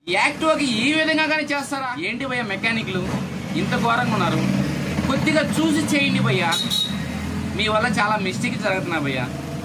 యాక్టివాకి ఈ విధంగా కానీ చేస్తారా ఏంటి భయ్య మెకానిక్లు ఇంత ఘోరంగా ఉన్నారు కొద్దిగా చూసి చేయండి భయ్య మీ వల్ల చాలా మిస్టేక్ జరుగుతున్నాయి భయ్య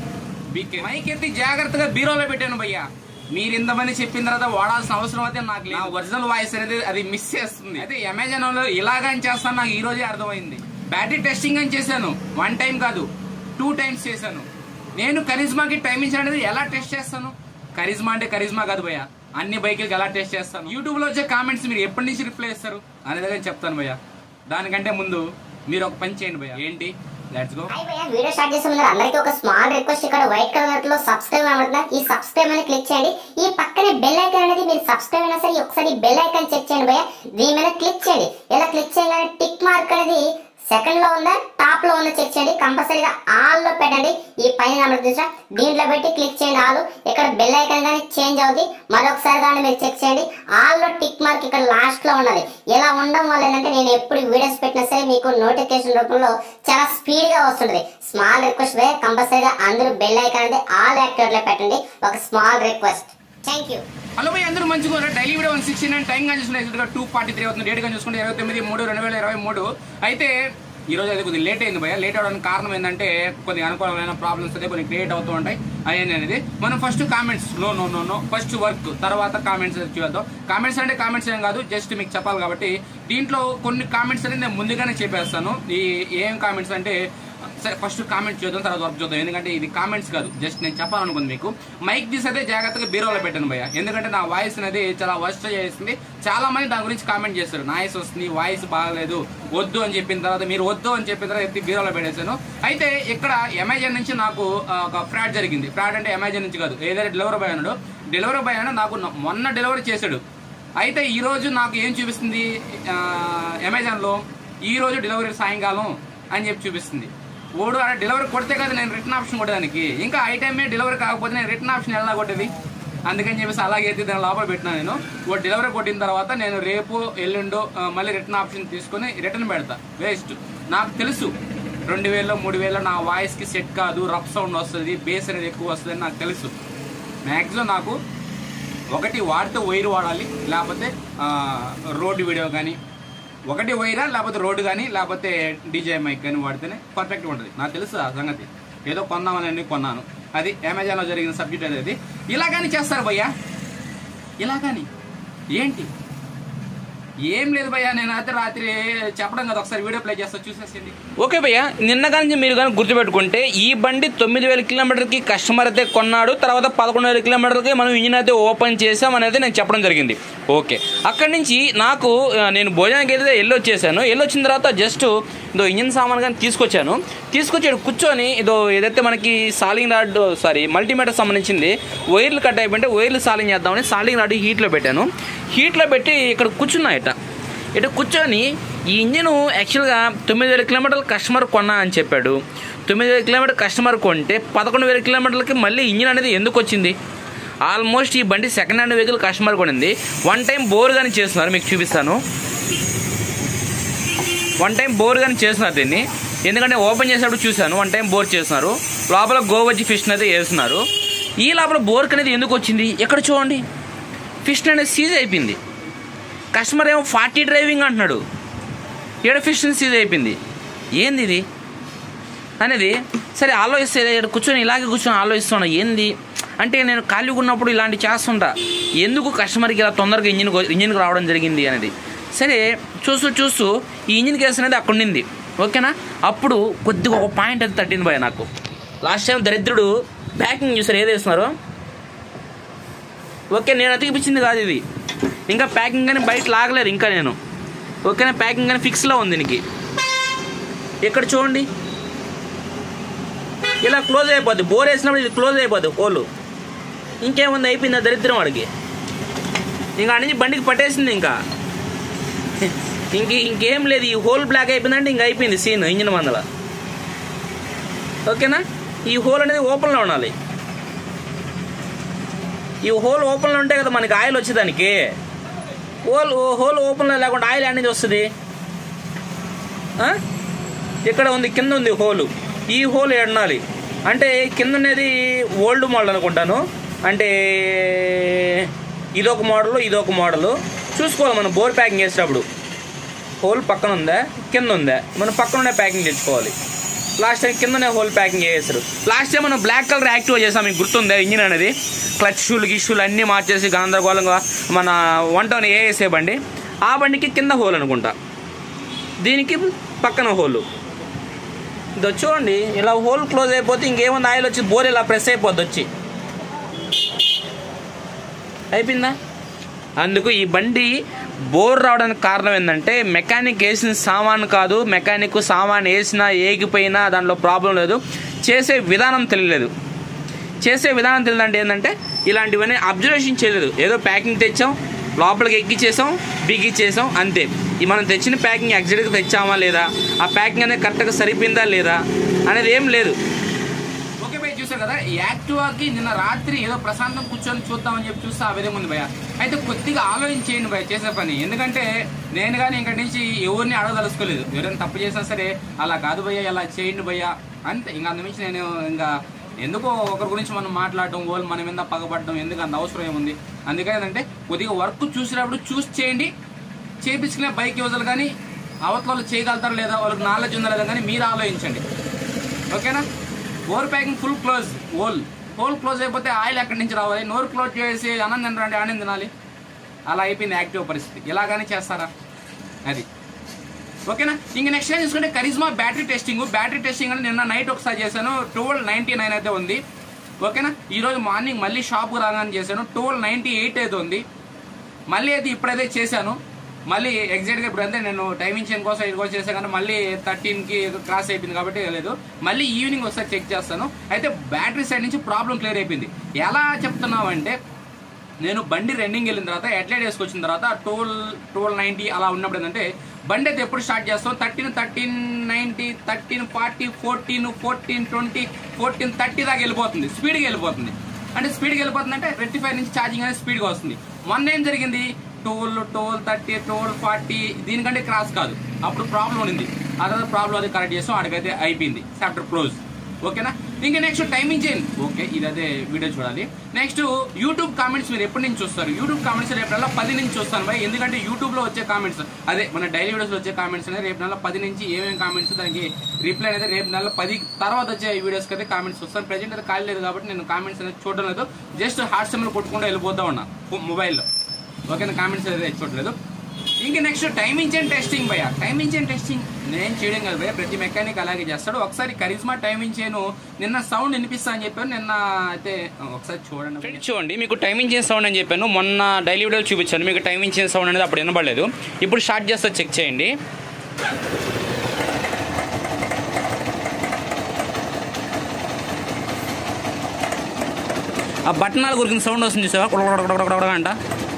బీకే మైక్ ఎత్తి జాగ్రత్తగా బీరోలో పెట్టాను భయ్య మీరు ఇంతమంది చెప్పిన తర్వాత వాడాల్సిన అవసరం అయితే నాకు లేదు ఒరిజినల్ వాయిస్ అనేది అది మిస్ చేస్తుంది అయితే అమెజాన్ లో ఇలాగని చేస్తాను నాకు ఈ రోజే అర్థమైంది బ్యాటరీ టెస్టింగ్ అని చేశాను వన్ టైం కాదు టూ టైమ్స్ చేశాను నేను కరిజ్మాకి టైమింగ్ అనేది ఎలా టెస్ట్ చేస్తాను కరిజ్మా అంటే కరిజ్మా కాదు భయ్య అన్ని బైకులకి ఎలా టెస్ట్ చేస్తాను యూట్యూబ్ లో వచ్చే కామెంట్స్ మీరు ఎప్పటి నుంచి రిప్లై ఇస్తారు అనేది చెప్తాను భయ్య దానికంటే ముందు మీరు ఒక పని చేయండి భయ్య ఏంటి లెట్స్ గో హాయ్ భయ్యా వీడియో స్టార్ట్ చేసే ముందు అందరికీ ఒక స్మాల్ రిక్వెస్ట్ ఇక్కడ వైట్ కలర్ లో సబ్స్క్రైబ్ అవ్వట్లా ఈ సబ్స్క్రైబ్ అని క్లిక్ చేయండి ఈ పక్కనే బెల్ ఐకాన్ అనేది మీరు సబ్స్క్రైబ్ అయినా సరే ఒకసారి బెల్ ఐకాన్ చెక్ చేయండి భయ్యా దీని మీద క్లిక్ చేయండి ఇలా క్లిక్ చేయగానే టిక్ మార్క్ అనేది సెకండ్ లో ఉందా టాప్ లో ఉందా చెక్ చేయండి కంపల్సరీగా ఆల్ లో పెట్టండి ఈ పైన నెంబర్ చూసా దీంట్లో పెట్టి క్లిక్ చేయండి ఆల్ ఇక్కడ బెల్ ఐకాన్ కానీ చేంజ్ అవుతుంది మరొకసారి దాన్ని మీరు చెక్ చేయండి ఆల్ లో టిక్ మార్క్ ఇక్కడ లాస్ట్ లో ఉన్నది ఇలా ఉండడం వల్ల ఏంటంటే నేను ఎప్పుడు వీడియోస్ పెట్టినా సరే మీకు నోటిఫికేషన్ రూపంలో చాలా స్పీడ్ గా వస్తుంటది స్మాల్ రిక్వెస్ట్ వే కంపల్సరీగా అందరూ బెల్ ఐకాన్ అనేది ఆల్ యాక్టివేట్ లో పెట్టండి ఒక small request thank you hello భయ్ అందరూ మంచిగా daily video one sixty nine time కానీ చూసుకుంటే టూ ఫార్టీ త్రీ అవుతుంది డేట్ కానీ చూసుకుంటే ఇరవై తొమ్మిది మూడు రెండు వేల ఇరవై మూడు అయితే ఈ రోజు అయితే కొద్దిగా లేట్ అయింది భయ లేట్ అవడానికి కారణం ఏంటంటే కొద్దిగా అనుకూలమైన ప్రాబ్లమ్స్ అయితే కొన్ని క్రియేట్ అవుతూ ఉంటాయి అయ్యింది అనేది మనం first comments no no no no first work తర్వాత కామెంట్స్ చూద్దాం కామెంట్స్ అంటే కామెంట్స్ ఏం కాదు జస్ట్ మీకు చెప్పాలి కాబట్టి దీంట్లో కొన్ని కామెంట్స్ అనేది నేను ముందుగానే చెప్పేస్తాను ఈ ఏం కామెంట్స్ అంటే సరే ఫస్ట్ కామెంట్ చూద్దాం తర్వాత వర్క్ చూద్దాం ఎందుకంటే ఇది కామెంట్స్ కాదు జస్ట్ నేను చెప్పాలనుకుంది మీకు మైక్ తీసి అయితే జాగ్రత్తగా బీరోలో పెట్టాను భయ్య ఎందుకంటే నా వాయిస్ అనేది చాలా వర్స్ట్ చేస్తుంది చాలా మంది దాని గురించి కామెంట్ చేస్తారు నాయిస్ వస్తుంది వాయిస్ బాగలేదు వద్దు అని చెప్పిన తర్వాత మీరు వద్దు అని చెప్పిన తర్వాత ఎత్తి బీరోలో పెట్టేశాను అయితే ఇక్కడ అమెజాన్ నుంచి నాకు ఆ, ఒక ఫ్రాడ్ జరిగింది ఫ్రాడ్ అంటే అమెజాన్ నుంచి కాదు ఏదైతే డెలివరీ బాయ్ అన్నాడు డెలివరీ బాయ్ అన్న నాకు న- మొన్న డెలివరీ చేశాడు అయితే ఈ రోజు నాకు ఏం చూపిస్తుంది ఆ, అమెజాన్లో ఈ రోజు డెలివరీ సాయంకాలం అని చెప్పి చూపిస్తుంది ఓడు ఆ డెలివరీ కొడితే కదా నేను రిటర్న్ ఆప్షన్ కొట్టడానికి ఇంకా ఐ టైమే డెలివరీ కాకపోతే నేను రిటర్న్ ఆప్షన్ ఎలా కొట్టేది అందుకని చెప్పేసి అలాగే అయితే దాని లోపల పెట్టినా నేను ఓ డెలివరీ కొట్టిన తర్వాత నేను రేపు ఎల్లుండో ఆ, మళ్ళీ రిటర్న్ ఆప్షన్ తీసుకొని రిటర్న్ పెడతా వేస్ట్ నాకు తెలుసు రెండు వేలలో మూడు వేలలో నా వాయిస్కి సెట్ కాదు రఫ్ సౌండ్ వస్తుంది బేస్ అనేది ఎక్కువ వస్తుంది అని నాకు తెలుసు మ్యాక్సిమం నాకు ఒకటి వాడితే వైర్ వాడాలి లేకపోతే ఆ, రోడ్డు వీడియో కానీ ఒకటి వైరా లేకపోతే రోడ్డు కానీ లేకపోతే డీజే మైక్ కానీ వాడితేనే పర్ఫెక్ట్గా ఉంటుంది నాకు తెలుసు ఆ సంగతి ఏదో కొందామని కొన్నాను అది అమెజాన్లో జరిగిన సబ్జెక్ట్ అనేది ఇలా కానీ చేస్తారు భయ్యా ఇలా కానీ ఏంటి ఏం లేదు భయ్యా నేను అయితే రాత్రి చెప్పడం కదా ఒకసారి వీడియో ప్లే చేస్తా చూసేసింది ఓకే భయ్య నిన్న కానీ మీరు కానీ గుర్తుపెట్టుకుంటే ఈ బండి తొమ్మిది వేల కిలోమీటర్కి కస్టమర్ అయితే కొన్నాడు తర్వాత పదకొండు వేల కిలోమీటర్కి మనం ఇంజిన్ అయితే ఓపెన్ చేసాం అనేది నేను చెప్పడం జరిగింది ఓకే అక్కడి నుంచి నాకు ఆ, నేను భోజనానికి అయితే వెళ్ళొచ్చేసాను వెళ్ళొచ్చిన తర్వాత జస్ట్ ఇదో ఇంజిన్ సామాన్ కానీ తీసుకొచ్చాను తీసుకొచ్చి ఇక్కడ కూర్చొని ఇదో ఏదైతే మనకి సాలింగ్ రాడ్ సారీ మల్టీమీటర్ సంబంధించింది వైర్లు కట్ అయిపోయింటే వైర్లు సాలింగ్ చేద్దామని సాలింగ్ రాడ్ హీట్లో పెట్టాను హీట్లో పెట్టి ఇక్కడ కూర్చున్నా ఇట ఇటు కూర్చొని ఈ ఇంజిన్ యాక్చువల్గా తొమ్మిది వేల కిలోమీటర్లు కస్టమర్ కొన్నా అని చెప్పాడు తొమ్మిది వేల కిలోమీటర్ కస్టమర్ కొంటే పదకొండు వేల కిలోమీటర్లకి మళ్ళీ ఇంజిన్ అనేది ఎందుకు వచ్చింది ఆల్మోస్ట్ ఈ బండి సెకండ్ హ్యాండ్ వెహికల్ కస్టమర్ కొనింది వన్ టైం బోర్ కానీ చేస్తున్నారు మీకు చూపిస్తాను వన్ టైం బోర్ కానీ చేస్తున్నారు దీన్ని ఎందుకంటే ఓపెన్ చేసినప్పుడు చూశాను వన్ టైం బోర్ చేస్తున్నారు లోపల గోవజ్జి ఫిష్ అయితే వేస్తున్నారు ఈ లోపల బోర్క్ అనేది ఎందుకు వచ్చింది ఎక్కడ చూడండి ఫిష్ అనేది సీజ్ అయిపోయింది కస్టమర్ ఏమో ఫార్టీ డ్రైవింగ్ అంటున్నాడు ఏడ ఫిష్ సీజ్ అయిపోయింది ఏంది ఇది అనేది సరే ఆలోచిస్తే ఇక్కడ కూర్చొని ఇలాగే కూర్చొని ఆలోచిస్తున్నా ఏంది అంటే నేను ఖాళీగా ఉన్నప్పుడు ఇలాంటి చేస్తుంటా ఎందుకు కస్టమర్కి ఇలా తొందరగా ఇంజిన్ ఇంజిన్కి రావడం జరిగింది అనేది సరే చూస్తూ చూస్తూ ఈ ఇంజిన్ కేసు అనేది అక్కడ ఉండింది ఓకేనా అప్పుడు కొద్దిగా ఒక పాయింట్ అది తట్టింది భయ నాకు లాస్ట్ టైం దరిద్రుడు ప్యాకింగ్ చూసారు ఏది వేస్తున్నారు ఓకే నేను అతికిపించింది కాదు ఇది ఇంకా ప్యాకింగ్ కానీ బయట లాగలేదు ఇంకా నేను ఓకేనా ప్యాకింగ్ కానీ ఫిక్స్లో ఉంది దీనికి ఇక్కడ చూడండి ఇలా క్లోజ్ అయిపోద్ది బోర్ వేసినప్పుడు ఇది క్లోజ్ అయిపోద్ది హోల్ ఇంకేముంది అయిపోయింది ఆ దరిద్రం వాడికి ఇంకా అన్ని బండికి పట్టేసింది ఇంకా ఇంక ఇంకేం లేదు ఈ హోల్ బ్లాక్ అయిపోయిందంటే ఇంక అయిపోయింది సీన్ ఇంజిన్ మందల ఓకేనా ఈ హోల్ అనేది ఓపెన్లో ఉండాలి ఈ హోల్ ఓపెన్లో ఉంటే కదా మనకి ఆయిల్ వచ్చేదానికి హోల్ హోల్ ఓపెన్లో లేకుండా ఆయిల్ అనేది వస్తుంది ఆ? ఇక్కడ ఉంది కింద ఉంది హోల్ ఈ హోల్ ఎడాలి అంటే కింద అనేది ఓల్డ్ మోడల్ అనుకుంటాను అంటే ఇదొక మోడల్ ఇదొక మోడల్ చూసుకోవాలి మనం బోర్ ప్యాకింగ్ చేసేటప్పుడు హోల్ పక్కన ఉందా కింద ఉందా మనం పక్కన ఉండే ప్యాకింగ్ తెచ్చుకోవాలి లాస్ట్ టైం కిందనే హోల్ ప్యాకింగ్ చేసేస్తారు లాస్ట్ టైం మనం బ్లాక్ కలర్ యాక్టివ్ చేసాం మీకు గుర్తుందా ఇంజిన్ అనేది క్లచ్ షూలు గిష్యూలు అన్నీ మార్చేసి గందరగోళంగా మన వన్ టౌన్ ఏ వేసే బండి ఆ బండికి కింద హోల్ అనుకుంటా దీనికి పక్కన హోలు ఇది వచ్చి చూడండి ఇలా హోల్ క్లోజ్ అయిపోతే ఇంకేముంది ఆయిల్ వచ్చి బోర్ ఇలా ప్రెస్ అయిపోద్ది వచ్చి అయిపోయిందా అందుకు ఈ బండి బోర్ రావడానికి కారణం ఏంటంటే మెకానిక్ వేసిన సామాన్ కాదు మెకానిక్ సామాన్ వేసినా ఏగిపోయినా దాంట్లో ప్రాబ్లం లేదు చేసే విధానం తెలియలేదు చేసే విధానం తెలియదంటే ఏంటంటే ఇలాంటివన్నీ అబ్జర్వేషన్ చేయలేదు ఏదో ప్యాకింగ్ తెచ్చాం లోపలికి ఎక్కిచ్చేసాం బిగిచ్చేసాం అంతే ఈ మనం తెచ్చిన ప్యాకింగ్ ఎగ్జాక్ట్గా తెచ్చామా లేదా ఆ ప్యాకింగ్ అనేది కరెక్ట్గా సరిపోయిందా లేదా అనేది ఏం లేదు ఓకే భయ చూసారు కదా ఈ యాక్టివాకి నిన్న రాత్రి ఏదో ప్రశాంతం కూర్చొని చూద్దామని చెప్పి చూస్తే ఆ విధంగా ఉంది భయ అయితే కొద్దిగా ఆలోచించేయండి భయ చేసే పని ఎందుకంటే నేను కానీ ఇంకటి నుంచి ఎవరిని అడగదలుచుకోలేదు ఎవరైనా తప్పు చేసినా సరే అలా కాదు భయ్య ఇలా చేయండి భయ్య అంతే ఇంకా అంతమించి నేను ఇంకా ఎందుకో ఒకరి గురించి మనం మాట్లాడటం వాళ్ళు మన మీద పగబడటం ఎందుకు అంత అవసరం ఏముంది అందుకని ఏంటంటే కొద్దిగా వర్క్ చూసినప్పుడు చూసి చేయండి చేపించుకునే బైక్ యూజర్లు కానీ అవతల వాళ్ళు చేయగలుగుతారు లేదా వాళ్ళకి నాలెడ్జ్ ఉందా లేదా కానీ మీరు ఆలోచించండి ఓకేనా over packing full close hole hole close అయిపోతే ఆయిల్ ఎక్కడి నుంచి రావాలి నోరు క్లోజ్ చేసి అన్నం తినరండి ఆనందం తినాలి అలా అయిపోయింది యాక్టివ్ పరిస్థితి ఇలాగానే చేస్తారా అది ఓకేనా ఇంక నెక్స్ట్ టైం చూసుకుంటే Karizma battery testing battery testing అని నిన్న నైట్ ఒకసారి చేశాను ట్వెల్వ్ నైన్టీ నైన్ అయితే ఉంది ఓకేనా ఈ రోజు మార్నింగ్ మళ్ళీ షాప్కి రాగానే చేశాను ట్వెల్వ్ నైన్టీ ఎయిట్ అయితే ఉంది మళ్ళీ అయితే ఇప్పుడైతే చేశాను మళ్ళీ ఎగ్జాక్ట్గా ఇప్పుడు అంతే నేను టైమింగ్ చేయడం కోసం ఇది కూడా చేశాను కానీ మళ్ళీ థర్టీన్కి క్రాస్ అయిపోయింది కాబట్టి లేదు మళ్ళీ ఈవినింగ్ ఒకసారి చెక్ చేస్తాను అయితే బ్యాటరీ సైడ్ నుంచి ప్రాబ్లం క్లియర్ అయిపోయింది ఎలా చెప్తున్నావు అంటే నేను బండి రన్నింగ్ వెళ్ళిన తర్వాత ఎట్లైట్ వేసుకొచ్చిన తర్వాత టోల్ టోల్ నైంటీ అలా ఉన్నప్పుడు ఏంటంటే బండి అయితే ఎప్పుడు స్టార్ట్ చేస్తాం thirteen thirteen ninety thirteen forty fourteen fourteen twenty fourteen thirty దాకా వెళ్ళిపోతుంది స్పీడ్గా వెళ్ళిపోతుంది అంటే స్పీడ్గా వెళ్ళిపోతుంది అంటే రెక్టిఫై నుంచి ఛార్జింగ్ అనేది స్పీడ్గా వస్తుంది మొన్న ఏం జరిగింది toll toll thirty toll forty దీనికంటే క్రాస్ కాదు అప్పుడు ప్రాబ్లం ఉంది ఆ తర్వాత ప్రాబ్లం అది కరెక్ట్ చేస్తాం అడిగైతే అయిపోయింది చాప్టర్ క్లోజ్ ఓకేనా ఇంకా నెక్స్ట్ టైమింగ్ చేయండి ఓకే ఇది అదే వీడియో చూడాలి నెక్స్ట్ యూట్యూబ్ కామెంట్స్ మీరు ఎప్పటి నుంచి చూస్తారు యూట్యూబ్ కామెంట్స్ రేపు పది నుంచి చూస్తాను భయ్ ఎందుకంటే యూట్యూబ్ లో వచ్చే కామెంట్స్ అదే మన డైలీ వీడియోస్ లో వచ్చే కామెంట్స్ అనేది రేపు నెల పది నుంచి ఏమేమి కామెంట్స్ దానికి రిప్లై అనేది రేపు నెల పది తర్వాత వచ్చే వీడియోస్కి అయితే కామెంట్స్ వస్తాను ప్రజెంట్ అయితే ఖాళీ లేదు కాబట్టి నేను కామెంట్స్ అనేది చూడడం లేదు జస్ట్ హాట్ సిమ్లో కొట్టుకుంటూ వెళ్ళిపోతా ఉన్నా మొబైల్లో ఓకేనా కామెంట్స్ అయితే చూడలేదు ఇంక నెక్స్ట్ టైమింగ్ అండ్ టెస్టింగ్ భయ టైమింగ్ అండ్ టెస్టింగ్ నేను చేయడం కదా భయ ప్రతి మెకానిక్ అలాగే చేస్తాడు ఒకసారి కరిజ్మా టైమింగ్ చేయను నిన్న సౌండ్ వినిపిస్తా అని చెప్పాను నిన్న అయితే ఒకసారి చూడండి చూడండి మీకు టైమింగ్ చేసిన సౌండ్ అని చెప్పాను మొన్న డైలీ వీడియోలు చూపించాను మీకు టైమింగ్ చేసిన సౌండ్ అనేది అప్పుడు వినబడలేదు ఇప్పుడు స్టార్ట్ చేస్తే చెక్ చేయండి ఆ బట్టనాల గురికి సౌండ్ వస్తుంది చూసావా కుడగడగడగడగడ అంట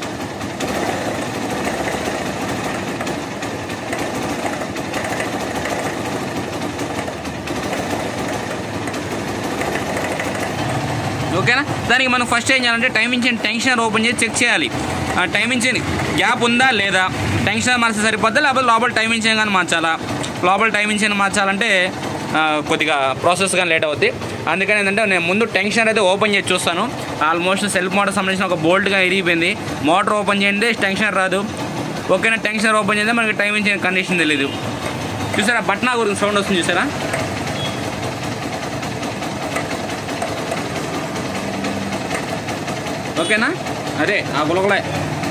ఓకేనా దానికి మనం ఫస్ట్ ఏం చేయాలంటే టైమింగ్ చైన్ టెన్షన్ ఓపెన్ చేసి చెక్ చేయాలి ఆ టైమింగ్ చైన్ గ్యాప్ ఉందా లేదా టెన్షన్ మార్చి సరిపోద్దా లేకపోతే లోపల టైమింగ్ చైన్ కానీ మార్చాలా లోపల టైమింగ్ చైన్ మార్చాలంటే ఆ, కొద్దిగా ప్రాసెస్ కానీ లేట్ అవుద్ది అందుకని ఏంటంటే నేను ముందు టెన్షన్ అయితే ఓపెన్ చేసి చూస్తాను ఆల్మోస్ట్ సెల్ఫ్ మోటార్ సంబంధించిన ఒక బోల్ట్గా ఇరిగిపోయింది మోటార్ ఓపెన్ చేయండి టెన్షన్ రాదు ఓకేనా టెన్షన్ ఓపెన్ చేస్తే మనకి టైమింగ్ చైన్ కండిషన్ తెలియదు చూసారా బట్నా గురించి సౌండ్ వస్తుంది చూసారా ఓకేనా అదే ఆ గులగులే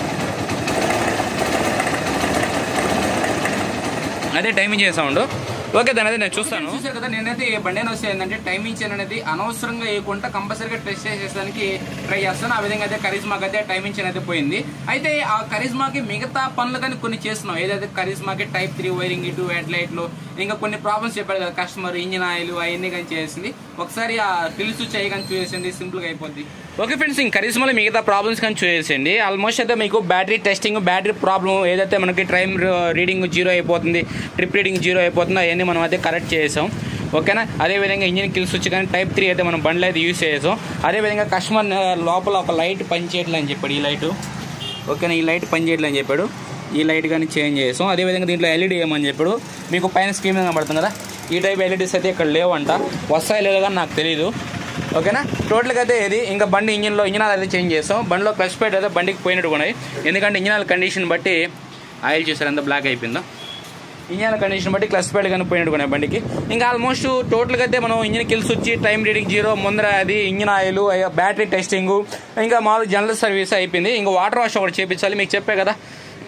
అదే టైమింగ్ చేసే సౌండ్ ఓకే దాని అయితే నేను చూస్తాను చూసారు కదా నేనైతే ఏ బండి అయినా వస్తే ఏంటంటే టైమింగ్ చైన్ అనేది అనవసరంగా వేయకుండా కంపల్సరీగా టెస్ట్ చేసేదానికి ట్రై చేస్తాను ఆ విధంగా అయితే కరిజ్మాకి అయితే టైమింగ్ చైన్ అయితే పోయింది అయితే ఆ కరిజ్మాకి మిగతా పనులు కానీ కొన్ని చేస్తున్నాం ఏదైతే కరిజ్మాకి టైప్ త్రీ వైరింగ్ ఇటు హెడ్ లైట్లు ఇంకా కొన్ని ప్రాబ్లమ్స్ చెప్పాడు కదా కస్టమర్ ఇంజిన్ ఆయిల్ అవన్నీ కానీ చేసింది ఒకసారి ఆ పిలుసు చేయి కానీ చూసేసింది సింపుల్గా అయిపోద్ది ఓకే ఫ్రెండ్స్ ఇంక కరిజ్మాలో మిగతా ప్రాబ్లమ్స్ కానీ చూసేయండి ఆల్మోస్ట్ అయితే మీకు బ్యాటరీ టెస్టింగ్ బ్యాటరీ ప్రాబ్లం ఏదైతే మనకి టైం రీడింగ్ జీరో అయిపోతుంది ట్రిప్ రీడింగ్ జీరో అయిపోతుందో అవన్నీ మనం అయితే కరెక్ట్ చేసాం ఓకేనా అదేవిధంగా ఇంజిన్ కిల్ స్విచ్ కానీ టైప్ త్రీ అయితే మనం బండ్లు అయితే యూస్ చేసాం అదేవిధంగా కస్టమర్ లోపల ఒక లైట్ పనిచేయట్లేదు అని చెప్పాడు ఈ లైటు ఓకేనా ఈ లైట్ పనిచేయట్లేదు అని చెప్పాడు ఈ లైట్ కానీ చేంజ్ చేసాం అదేవిధంగా దీంట్లో ఎల్ఈడి ఏమని చెప్పాడు మీకు పైన స్క్రీన్ మీద కనబడుతుంది కదా ఈ టైప్ ఎల్ఈడీస్ అయితే ఇక్కడ లేవంట వస్తాయి లేదో కానీ నాకు తెలియదు ఓకేనా టోటల్గా అయితే ఇది ఇంకా బండి ఇంజిన్లో ఇంజిన్ ఆయిల్ అయితే చేంజ్ చేస్తాం బండిలో క్లచ్ ప్లేట్ అయితే బండికి పోయినట్టు ఉన్నాయి ఎందుకంటే ఇంజిన్ ఆయిల్ కండిషన్ బట్టి ఆయిల్ చూసారు ఎంత బ్లాక్ అయిపోయిందో ఇంజిన్ ఆయిల్ కండిషన్ బట్టి క్లచ్ ప్లేట్ కానీ పోయినట్టు ఉన్నాయి బండికి ఇంకా ఆల్మోస్ట్ టోటల్గా అయితే మనం ఇంజిన్ కిల్స్ వచ్చి టైం రీడింగ్ జీరో ముందర అది ఇంజిన్ ఆయిల్ బ్యాటరీ టెస్టింగ్ ఇంకా మామూలు జనరల్ సర్వీస్ అయిపోయింది ఇంకా వాటర్ వాష్ ఒకటి చేపించాలి మీకు చెప్పే కదా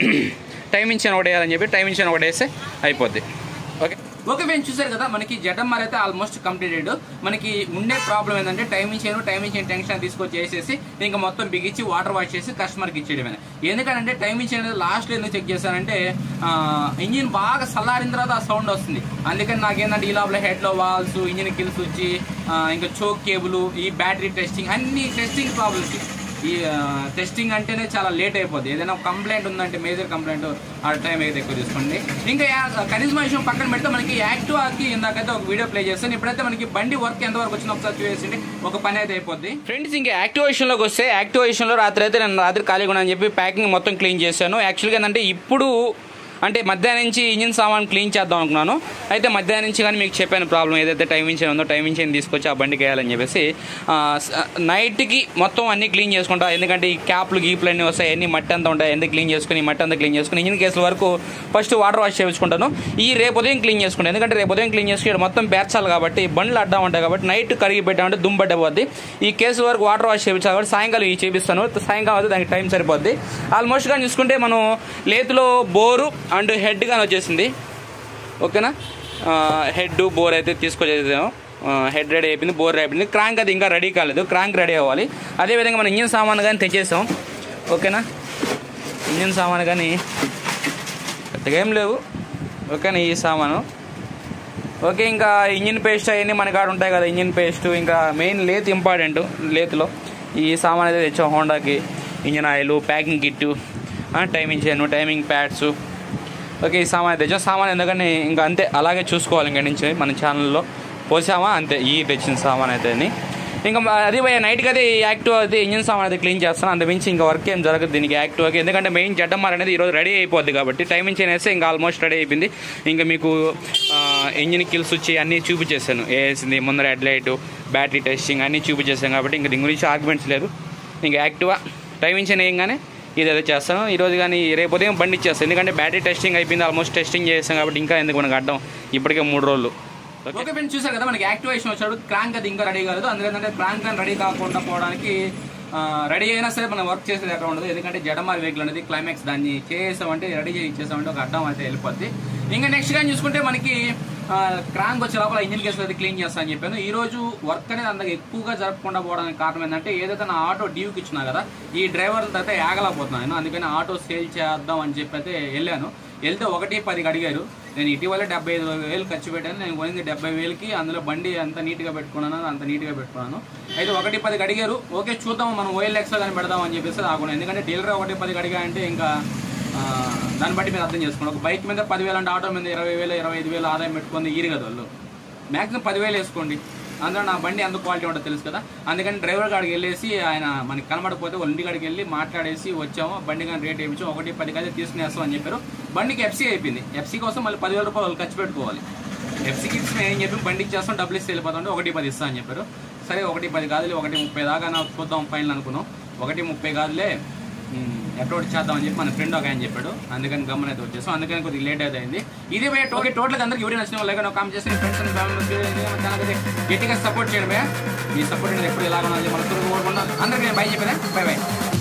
టైం ఇచ్చిన ఒకటి వేయాలని చెప్పి టైం ఇచ్చిన ఒకటి వేస్తే అయిపోద్ది ఓకే ఓకే మేము చూసారు కదా మనకి జటమ్మర్ అయితే ఆల్మోస్ట్ కంప్లీటెడ్ మనకి ఉండే ప్రాబ్లం ఏంటంటే టైం ఇచ్చాను టైం ఇచ్చిన టెన్షన్ తీసుకొచ్చి వేసేసి ఇంకా మొత్తం బిగించి వాటర్ వాష్ చేసి కస్టమర్కి ఇచ్చేయడమే ఎందుకంటే టైం ఇచ్చిన లాస్ట్ ఎందుకు చెక్ చేశానంటే ఇంజిన్ బాగా చల్లారిన తర్వాత ఆ సౌండ్ వస్తుంది అందుకని నాకేంటంటే ఈ లోపల హెడ్ లో వాల్స్ ఇంజిన్ కిల్స్ వచ్చి ఆ, ఇంకా చోక్ కేబుల్ ఈ బ్యాటరీ టెస్టింగ్ అన్ని టెస్టింగ్ ప్రాబ్లమ్స్ ఈ టెస్టింగ్ అంటేనే చాలా లేట్ అయిపోద్ది ఏదైనా కంప్లైంట్ ఉందంటే మేజర్ కంప్లైంట్ ఆ టైం అయితే ఎక్కువ తీసుకోండి ఇంకా యా- కనీసం విషయం పక్కన పెడితే మనకి యాక్టివాకి ఇందాకైతే ఒక వీడియో ప్లే చేస్తాను ఇప్పుడైతే మనకి బండి వర్క్ ఎంత వరకు వచ్చిందో ఒకసారి చూసేసి ఒక పని అయితే అయిపోద్ది ఫ్రెండ్స్ ఇంకా యాక్టివేషన్లోకి వస్తే యాక్టివేషన్లో రాత్రి అయితే నేను రాత్రి ఖాళీగా ఉన్నాను చెప్పి ప్యాకింగ్ మొత్తం క్లీన్ చేశాను యాక్చువల్గా ఏంటంటే ఇప్పుడు అంటే మధ్యాహ్నం నుంచి ఇంజిన్ సామాన్ క్లీన్ చేద్దాం అనుకున్నాను అయితే మధ్యాహ్నం నుంచి కానీ మీకు చెప్పాను ప్రాబ్లం ఏదైతే టైం ఇంజిన్ ఉందో టైం ఇంజిన్ తీసుకొచ్చి ఆ బండికి వేయాలని చెప్పేసి ఆ, స- నైట్కి మొత్తం అన్ని క్లీన్ చేసుకుంటా ఎందుకంటే ఈ క్యాప్లు గీప్లు అన్నీ వస్తాయి అన్ని మట్టి అంతా ఉంటాయి అన్ని క్లీన్ చేసుకుని ఈ మట్టి అంతా క్లీన్ చేసుకుని ఇంజిన్ కేసుల వరకు ఫస్ట్ వాటర్ వాష్ చేయించుకుంటాను ఈ రేపు ఉదయం క్లీన్ చేసుకుంటాను ఎందుకంటే రేపు ఉదయం క్లీన్ చేసుకుని ఇక్కడ మొత్తం పేర్చాలి కాబట్టి బండ్లు అడ్డా ఉంటాయి కాబట్టి నైట్ కడిగి పెట్టామంటే దుమ్ము పడ్డపోద్ది ఈ కేసుల వరకు వాటర్ వాష్ చేయించాలి కాబట్టి సాయంకాలం ఈ చేపిస్తాను సాయంకాలం అయితే దానికి టైం సరిపోద్ది ఆల్మోస్ట్ కానీ చూసుకుంటే మనం లేతులో బోరు అండ్ హెడ్ కానీ వచ్చేసింది ఓకేనా హెడ్ బోర్ అయితే తీసుకొచ్చేసాము హెడ్ రెడీ అయిపోయింది బోర్ రెడీ అయిపోయింది క్రాంక్ అది ఇంకా రెడీ కాలేదు క్రాంక్ రెడీ అవ్వాలి అదేవిధంగా మన ఇంజిన్ సామాన్ కానీ తెచ్చేసాం ఓకేనా ఇంజిన్ సామాన్ కానీ పెద్దగా ఏం లేవు ఓకేనా ఈ సామాను ఓకే ఇంకా ఇంజిన్ పేస్ట్ అవన్నీ మన కాడ ఉంటాయి కదా ఇంజిన్ పేస్ట్ ఇంకా మెయిన్ లేత్ ఇంపార్టెంట్ లేత్లో ఈ సామాన్ అయితే తెచ్చాం హోండాకి engine oil packing kit timing చేయను టైమింగ్ ప్యాడ్స్ ఓకే ఈ సామాన్ అయితే తెచ్చాం సామాన్ ఎందుకంటే ఇంకా అంతే అలాగే చూసుకోవాలి ఇంకా నుంచి మన ఛానల్లో పోసామా అంతే ఈ తెచ్చిన సామాన్ అయితే అని. ఇంకా మ- అది పోయే నైట్కి అయితే ఈ యాక్టివ్ అయితే ఇంజిన్ సామాన్ అయితే క్లీన్ చేస్తాను అంత మించి ఇంకా వర్క్ ఏం జరగదు దీనికి యాక్టివ్కి ఎందుకంటే మెయిన్ జడ్డమార్ అనేది ఈరోజు రెడీ అయిపోద్ది కాబట్టి టైమింగ్ చేసి ఇంకా ఆల్మోస్ట్ రెడీ అయిపోయింది ఇంకా మీకు ఇంజిన్ కిల్స్ వచ్చి అన్నీ చూపించేసాను వేసింది ముందర హెడ్ లైట్ బ్యాటరీ టెస్టింగ్ అన్నీ చూపించేసాను కాబట్టి ఇంకా దీని గురించి ఆర్గ్యుమెంట్స్ లేదు ఇంకా యాక్టివా టైమింగ్ వేయగానే ఇది అయితే చేస్తాను ఈ రోజు కానీ రేపు ఉదయం బండి ఇచ్చేస్తాను ఎందుకంటే బ్యాటరీ టెస్టింగ్ అయిపోయింది ఆల్మోస్ట్ టెస్టింగ్ చేసాం కాబట్టి ఇంకా ఎందుకు మనకు అడ్డం ఇప్పటికే మూడు రోజులు ఓకే ఫ్రెండ్స్ చూసారు కదా మనకి యాక్టివేషన్ వచ్చాడు క్రాంక్ అది ఇంకా రెడీ కాలేదు అందుకంటే క్రాంక్ అని రెడీ కాకుండా పోవడానికి రెడీ అయినా సరే మనం వర్క్ చేసేది ఎక్కడ ఉండదు ఎందుకంటే జడమార్ వెహికల్ అనేది క్లైమాక్స్ దాన్ని చేసామంటే రెడీ చేసి ఇచ్చేసామంటే ఒక అడ్డం అయితే వెళ్ళిపోద్ది ఇంకా నెక్స్ట్ కానీ చూసుకుంటే మనకి క్రాంక్ వచ్చే లోపల ఇంజిన్ కేసులు అయితే క్లీన్ చేస్తా అని చెప్పాను ఈ రోజు వర్క్ అనేది అంత ఎక్కువగా జరపకుండా పోవడానికి కారణం ఏంటంటే ఏదైతే నా ఆటో డ్యూకి ఇచ్చినా కదా ఈ డ్రైవర్ అయితే ఆగలేకపోతున్నాను అందుకని ఆటో సేల్ చేద్దాం అని చెప్పి అయితే వెళ్ళాను వెళ్తే ఒకటి పదికి అడిగారు నేను ఇటీవల డెబ్బై ఐదు వేలు ఖర్చు పెట్టాను నేను కొనింది డెబ్బై వేలకి అందులో బండి అంత నీట్గా పెట్టుకున్నాను అంత నీట్గా పెట్టుకున్నాను అయితే ఒకటి పదికి అడిగారు ఓకే చూద్దాం మనం ఓఎల్ ఎక్స్ట్రా కానీ పెడదాం అని చెప్పేసి ఆగున్నాను ఎందుకంటే డీలర్ ఒకటి పదికి అడిగా అంటే ఇంకా ఆ, దాన్ని బట్టి మీరు అర్థం చేసుకోండి ఒక బైక్ మీద పదివేలు అంటే ఆటో మీద ఇరవై వేలు ఇరవై ఐదు వేలు ఆదాయం పెట్టుకుంది ఈరు కదా వాళ్ళు మ్యాక్సిమం పదివేలు వేసుకోండి అందులో నా బండి ఎంత క్వాలిటీ ఉంటుందో తెలుసు కదా అందుకని డ్రైవర్ కాడికి వెళ్ళేసి ఆయన మనకి కనబడకపోతే వాళ్ళ ఇంటి కాడికి వెళ్ళి మాట్లాడేసి వచ్చాము బండి కానీ రేట్ వేయించాం ఒకటి పది అయితే తీసుకునేస్తాం అని చెప్పారు బండికి ఎఫ్సీ అయిపోయింది ఎఫ్సీ కోసం మళ్ళీ పదివేల రూపాయలు వాళ్ళు ఖర్చు పెట్టుకోవాలి ఎఫ్సీకి ఇచ్చిన ఏం చెప్పి బండి ఇచ్చేస్తాం డబ్బులు ఇస్తే వెళ్ళిపోతుంటే ఒకటి పది ఇస్తా అని చెప్పారు సరే ఒకటి పది కాదులే ఒకటి ముప్పై దాకా నా చూద్దాం ఫైనల్ అనుకున్నాం ఒకటి ముప్పై కాదులే అప్లోడ్ చేద్దామని చెప్పి మన ఫ్రెండ్ ఒక ఆయన చెప్పాడు అందుకని గమనం అయితే వచ్చేసాం అందుకని కొద్దిగా లేట్ అయితే అయింది ఇది పోయి ఓకే టోటల్ అందరికి ఎవరైనా నచ్చిన వాళ్ళు కామెంట్ చేసి ఫ్రెండ్స్ అండ్ ఫ్యామిలీ గట్టిగా సపోర్ట్ చేయడమే మీ సపోర్ట్ అనేది ఎప్పుడు ఎలా ఉన్నది మన కోరుకుంటున్నాం అందరికీ బై చెప్పేదా బై బై